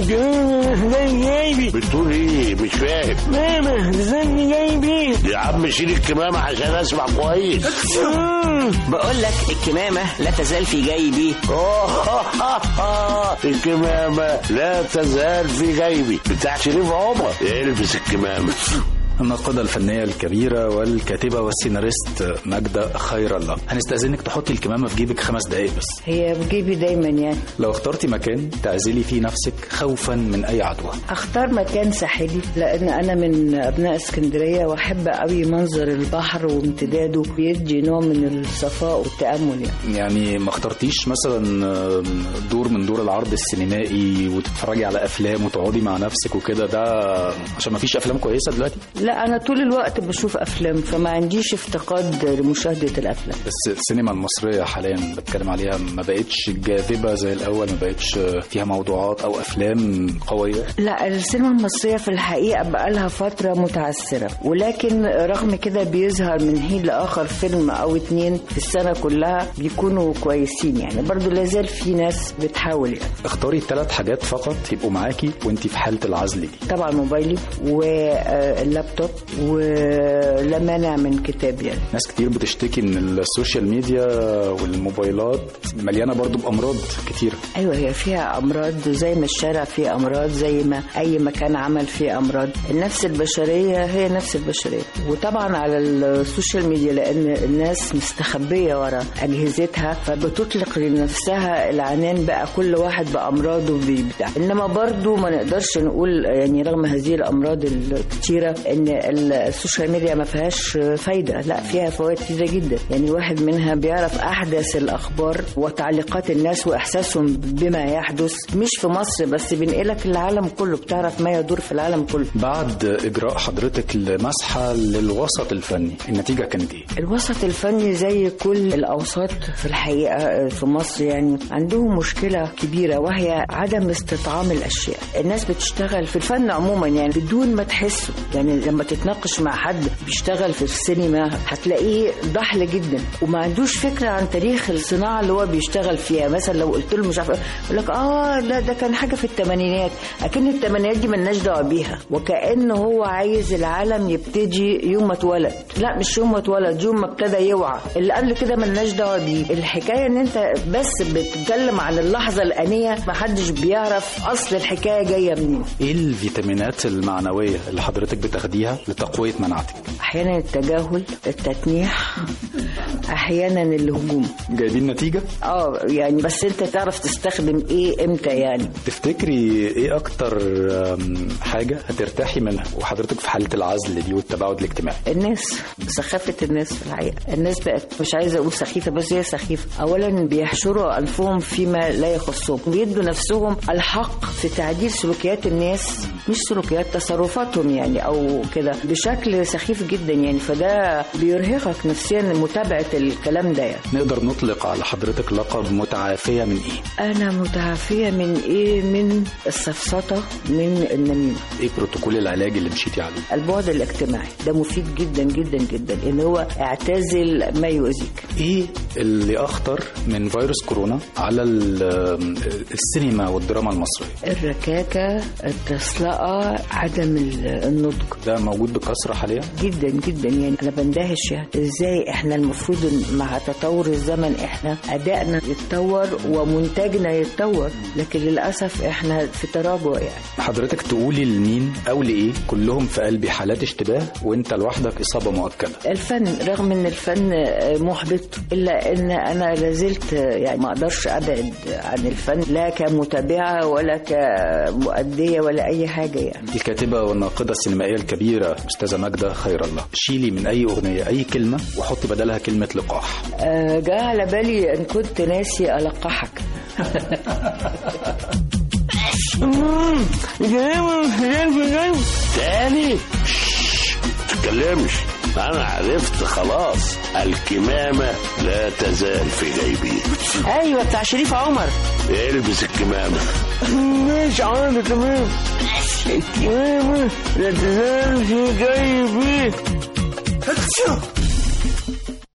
جايبي بتقول ايه مش فاهم ماما زني جايبي يا عم شيل الكمامة عشان اسمع كويس بقول لك الكمامة لا تزال في جيبي الكمامة لا تزال في جيبي بتاع شريف عمر البس الكمامة الناقدة الفنية الكبيرة والكاتبة والسيناريست ماجدة خير الله هنستأذنك تحطي الكمامة في جيبك خمس دقايق بس هي بجيبي دايما يعني لو اخترتي مكان تعزلي فيه نفسك خوفا من أي عدوى اختار مكان ساحلي لان انا من ابناء اسكندريه واحب قوي منظر البحر وامتداده بيدي نوع من الصفاء والتامل يعني يعني ما اخترتيش مثلا دور من دور العرض السينمائي وتتفرجي على أفلام وتقعدي مع نفسك وكده ده عشان ما فيش أفلام كويسة دلوقتي لا انا طول الوقت بشوف افلام فما عنديش افتقاد لمشاهده الافلام بس السينما المصرية حاليا بتكلم عليها ما بقتش جاذبة زي الأول ما بقتش فيها موضوعات أو أفلام قوية لا السينما المصرية في الحقيقة بقالها فترة متعثرة ولكن رغم كده بيظهر من حين لآخر فيلم أو اتنين في السنة كلها بيكونوا كويسين يعني برضو لازال في ناس بتحاول يعني اختاري ثلاث حاجات فقط يبقوا معاكي وانت في حالة العزل دي طبعا موبايلي واللابتوب ولا مانع من كتاب يعني ناس كتير بتشتكي ان السوشيال ميديا والموبايلات مليانة برضو بأمراض كتير ايوه هي فيها امراض زي ما الشارع فيه امراض زي ما اي مكان عمل فيه امراض النفس البشريه هي نفس البشريه وطبعا على السوشيال ميديا لان الناس مستخبيه ورا اجهزتها فبتطلق لنفسها العنان بقى كل واحد بامراضه بتاع انما برضو ما نقدرش نقول يعني رغم هذه الامراض الكتيره ان السوشيال ميديا ما فيهاش فايده لا فيها فوائد كتيره جدا يعني واحد منها بيعرف احدث الاخبار وتعليقات الناس واحساسهم بما يحدث مش في مصر بس بينقلك العالم كله بتعرف ما يدور في العالم كله بعد إجراء حضرتك لمسحة للوسط الفني النتيجة كانت إيه؟ الوسط الفني زي كل الأوساط في الحقيقة في مصر يعني عندهم مشكلة كبيرة وهي عدم استطعام الأشياء الناس بتشتغل في الفن عموما يعني بدون ما تحسه يعني لما تتناقش مع حد بيشتغل في السينما هتلاقيه ضحل جدا وما عندوش فكرة عن تاريخ الصناعة اللي هو بيشتغل فيها مثلا لو قلت له مش عارف يقول لك اه لا ده كان حاجة في الثمانينات أكن الثمانينات دي ملناش دعوة بيها وكأنه هو عايز العالم يبتدي يوم ما اتولد لا مش يوم ما اتولد يوم ما ابتدى يوعى اللي قبل كده ملناش دعوة بيه الحكاية ان انت بس بتتكلم عن اللحظة الآنية محدش بيعرف أصل الحكاية جاية منين إيه الفيتامينات المعنوية اللي حضرتك بتاخديها لتقوية مناعتك؟ أحيانا التجاهل التتنيح أحيانا الهجوم جايبين نتيجة؟ اه يعني بس انت تعرف تستخدم ايه امتى يعني تفتكري إيه أكتر آم، حاجة هترتاحي منها وحضرتك في حالة العزل دي والتباعد الاجتماعي؟ الناس سخافة الناس في الحقيقة الناس بقت مش عايزة أقول سخيفة بس هي سخيفة أولا بيحشروا أنفهم فيما لا يخصهم بيدوا نفسهم الحق في تعديل سلوكيات الناس مش سلوكيات تصرفاتهم يعني أو كده بشكل سخيف جدا يعني فده بيرهقك نفسيا متابعة الكلام ده يعني نقدر نطلق على حضرتك لقب متعافية من إيه؟ أنا متعافية من إيه من السفسطة من النميمة إيه بروتوكول العلاج اللي مشيتي عليه؟ البعد الاجتماعي ده مفيد جدا جدا جدا ان هو اعتزل ما يؤذيك ايه اللي اخطر من فيروس كورونا على ال- السينما والدراما المصريه الركاكة التصلقة عدم ال- النضج ده موجود بكثره حاليا جدا جدا يعني انا بندهش يعني ازاي احنا المفروض إن مع تطور الزمن احنا ادائنا يتطور ومنتجنا يتطور لكن للاسف احنا في تراجع يعني حضرتك تقولي لمين او لايه كلهم في قلبي حالات اشتباه وانت لوحدك اصابه مؤكده الفن رغم ان الفن محبط الا ان انا لازلت يعني ما اقدرش ابعد عن الفن لا كمتابعه ولا كمؤديه ولا اي حاجه يعني الكاتبه والناقده السينمائيه الكبيره استاذه ماجده خير الله شيلي من اي اغنيه اي كلمه وحطي بدلها كلمه لقاح آه، جاء على بالي ان كنت ناسي القحك تاني شش، تتكلمش انا عرفت خلاص الكمامة لا تزال في جيبي ايوه بتاع شريف عمر البس الكمامة مش عارف تمام الكمامة لا تزال في جيبي